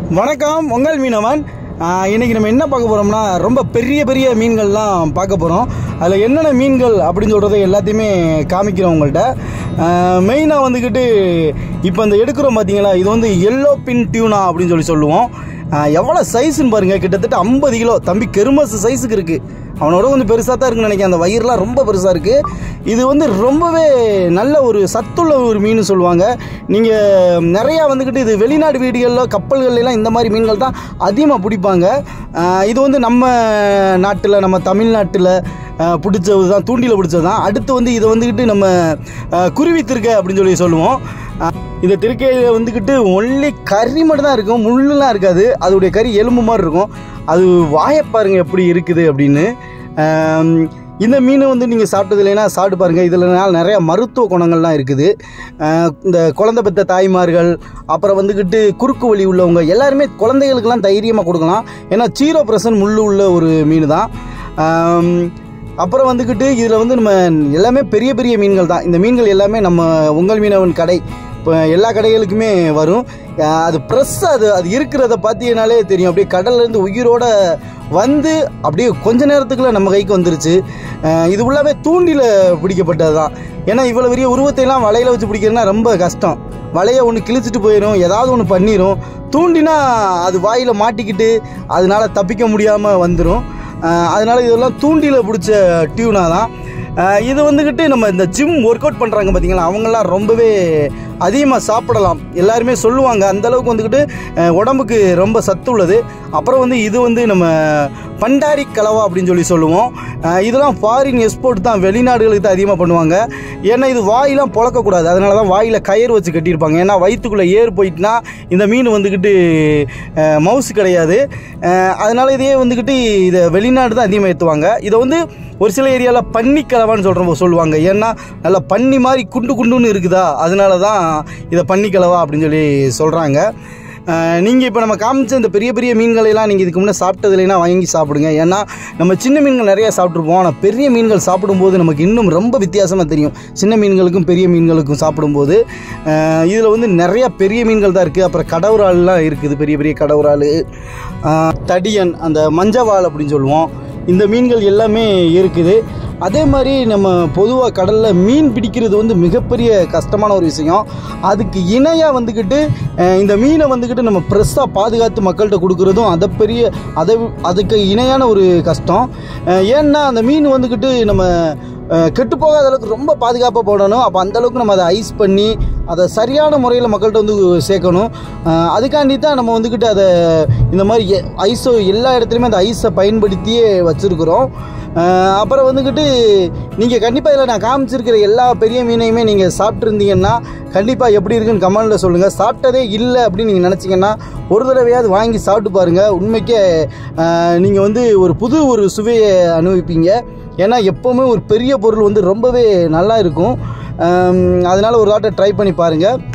வணக்கம் உங்கள் மீனவன் ஆஹ் இன்னைக்கு நம்ம என்ன பார்க்க போறோம்னா ரொம்ப பெரிய பெரிய மீன்கள்லாம் பார்க்க போகிறோம் அதில் என்னென்ன மீன்கள் அப்படின்னு சொல்கிறத எல்லாத்தையுமே காமிக்கிறோம் உங்கள்கிட்ட மெயினாக வந்துக்கிட்டு இப்போ இந்த எடுக்கிறோம் பார்த்தீங்களா இது வந்து எல்லோ பின் டியூனா அப்படின்னு சொல்லி சொல்லுவோம் ஆஹ் எவ்வளோ சைஸ்ன்னு பாருங்கள் கிட்டத்தட்ட ஐம்பது கிலோ தம்பி கெருமஸ் சைஸுக்கு இருக்குது அவனோட கொஞ்சம் பெருசாக தான் இருக்குன்னு நினைக்கிறேன் அந்த வயிறுலாம் ரொம்ப பெருசாக இருக்குது இது வந்து ரொம்பவே நல்ல ஒரு சத்துள்ள ஒரு மீன் சொல்லுவாங்க நீங்கள் நிறையா வந்துக்கிட்டு இது வெளிநாடு வீடுகளில் கப்பல்கள்லாம் இந்த மாதிரி மீன்கள் தான் அதிகமாக பிடிப்பாங்க ஆஹ் இது வந்து நம்ம நாட்டில் நம்ம தமிழ்நாட்டில் ஆஹ் பிடிச்சது தான் தூண்டியில் பிடிச்சது தான் அடுத்து வந்து இதை வந்துக்கிட்டு நம்ம ஆஹ் குருவி திருக்கை அப்படின்னு சொல்லி சொல்லுவோம் ஆஹ் இந்த திருக்கையில் வந்துக்கிட்டு ஒன்லி கறி மட்டும் தான் இருக்கும் முள்ளுலாம் இருக்காது அதோடைய கறி எலும்பு மாதிரி இருக்கும் அது வாயை பாருங்க எப்படி இருக்குது அப்படின்னு ஆம், இந்த மீன் வந்து நீங்கள் சாப்பிட்டது இல்லைன்னா சாப்பிட்டு பாருங்கள் இதில் நிறைய மருத்துவ குணங்கள்லாம் இருக்குது ஆஹ் இந்த குழந்தை பெற்ற தாய்மார்கள் அப்புறம் வந்துக்கிட்டு குறுக்கு வலி உள்ளவங்க எல்லாருமே குழந்தைகளுக்கெல்லாம் தைரியமாக கொடுக்கலாம் ஏன்னா ஜீரோ பர்சன்ட் முள்ளு உள்ள ஒரு மீன் தான் ஆம், அப்புறம் வந்துக்கிட்டு இதில் வந்து நம்ம எல்லாமே பெரிய பெரிய மீன்கள் தான் இந்த மீன்கள் எல்லாமே நம்ம உங்கள் மீனவன் கடை இப்போ எல்லா கடைகளுக்குமே வரும் அஹ் அது ப்ரெஸ் அது அது இருக்கிறத பார்த்தீங்கனாலே தெரியும் அப்படியே கடல்லேருந்து உயிரோட வந்து அப்படியே கொஞ்ச நேரத்துக்குள்ள நம்ம கைக்கு வந்துருச்சு அஹ் இது உள்ளாவே தூண்டில பிடிக்கப்பட்டது தான் ஏன்னா இவ்வளோ பெரிய உருவத்தையெல்லாம் வலையில் வச்சு பிடிக்கிறதுனா ரொம்ப கஷ்டம் வலையை ஒன்று கிழிச்சிட்டு போயிடும் ஏதாவது ஒன்று பண்ணிடும் தூண்டினா அது வாயில் மாட்டிக்கிட்டு அதனால தப்பிக்க முடியாமல் வந்துடும் அஹ் அதனால இதெல்லாம் தூண்டில பிடிச்ச டியூனா தான் அஹ் இது வந்துக்கிட்டு நம்ம இந்த ஜிம் ஒர்க் அவுட் பண்ணுறாங்க பார்த்தீங்களா அவங்கெல்லாம் ரொம்பவே அதிகமாக சாப்பிடலாம் எல்லாருமே சொல்லுவாங்க அந்த அளவுக்கு வந்துக்கிட்டு அஹ் உடம்புக்கு ரொம்ப சத்து உள்ளது அப்புறம் வந்து இது வந்து நம்ம பண்டாரி கலவா அப்படின்னு சொல்லி சொல்லுவோம் அஹ் இதெல்லாம் ஃபாரின் எக்ஸ்போர்ட் தான் வெளிநாடுகளுக்கு தான் அதிகமாக பண்ணுவாங்க ஏன்னா இது வாயெல்லாம் பொழக்கக்கூடாது அதனால தான் வாயில் கயிறு வச்சு கட்டியிருப்பாங்க ஏன்னா வயிற்றுக்குள்ளே ஏர் போயிட்டுனா இந்த மீன் வந்துக்கிட்டு மவுஸ் கிடையாது அஹ் அதனால இதையே வந்துக்கிட்டு இதை வெளிநாடு தான் அதிகமாக ஏற்றுவாங்க இதை வந்து ஒரு சில ஏரியாவில் பன்னி கலவான்னு சொல்கிற சொல்லுவாங்க ஏன்னா நல்லா பன்னி மாதிரி குண்டு குண்டுன்னு இருக்குதா அதனால தான் இதை பன்னி கலவா அப்படின்னு சொல்லி சொல்கிறாங்க நீங்கள் இப்போ நம்ம காமிச்ச இந்த பெரிய பெரிய மீன்களையெல்லாம் நீங்கள் இதுக்கு முன்னே சாப்பிட்டது இல்லைன்னா வாங்கி சாப்பிடுங்க ஏன்னா நம்ம சின்ன மீன்கள் நிறையா சாப்பிட்ருப்போம் ஆனால் பெரிய மீன்கள் சாப்பிடும்போது நமக்கு இன்னும் ரொம்ப வித்தியாசமாக தெரியும் சின்ன மீன்களுக்கும் பெரிய மீன்களுக்கும் சாப்பிடும்போது இதில் வந்து நிறையா பெரிய மீன்கள் தான் இருக்குது அப்புறம் கடவுரால்லாம் இருக்குது பெரிய பெரிய கடவுரால் தடியன் அந்த மஞ்சவாள் அப்படின்னு சொல்லுவோம் இந்த மீன்கள் எல்லாமே இருக்குது அதே மாதிரி நம்ம பொதுவாக கடலில் மீன் பிடிக்கிறது வந்து மிகப்பெரிய கஷ்டமான ஒரு விஷயம் அதுக்கு இணையாக வந்துக்கிட்டு அஹ், இந்த மீனை வந்துக்கிட்டு நம்ம ப்ரெஸ்ஸாக பாதுகாத்து மக்கள்கிட்ட கொடுக்குறதும் அதை பெரிய அதை அதுக்கு இணையான ஒரு கஷ்டம் அஹ், ஏன்னா அந்த மீன் வந்துக்கிட்டு நம்ம அஹ், கெட்டு போகாத அளவுக்கு ரொம்ப பாதுகாப்பாக போடணும் அப்போ அந்த அளவுக்கு நம்ம அதை ஐஸ் பண்ணி அதை சரியான முறையில் மக்கள்கிட்ட வந்து சேர்க்கணும் அஹ், அதுக்காண்டி தான் நம்ம வந்துக்கிட்டு அதை இந்த மாதிரி எ- ஐஸோ எல்லா இடத்துலையுமே அந்த ஐஸை பயன்படுத்தியே வச்சுருக்குறோம் அப்புறம் வந்துக்கிட்டு நீங்கள் கண்டிப்பாக இதில் நான் காமிச்சிருக்கிற எல்லா பெரிய மீனையுமே நீங்கள் சாப்பிட்ருந்தீங்கன்னா கண்டிப்பாக எப்படி இருக்குன்னு கமெண்டில் சொல்லுங்கள் சாப்பிட்டதே இல்லை அப்படின்னு நீங்கள் நினச்சிங்கன்னா ஒரு தடவையாவது வாங்கி சாப்பிட்டு பாருங்கள் உண்மைக்கே நீங்கள் வந்து ஒரு புது ஒரு சுவையை அனுபவிப்பீங்க ஏன்னா எப்போவுமே ஒரு பெரிய பொருள் வந்து ரொம்பவே நல்லா இருக்கும் அதனால் ஒரு தாட்டை ட்ரை பண்ணி பாருங்கள்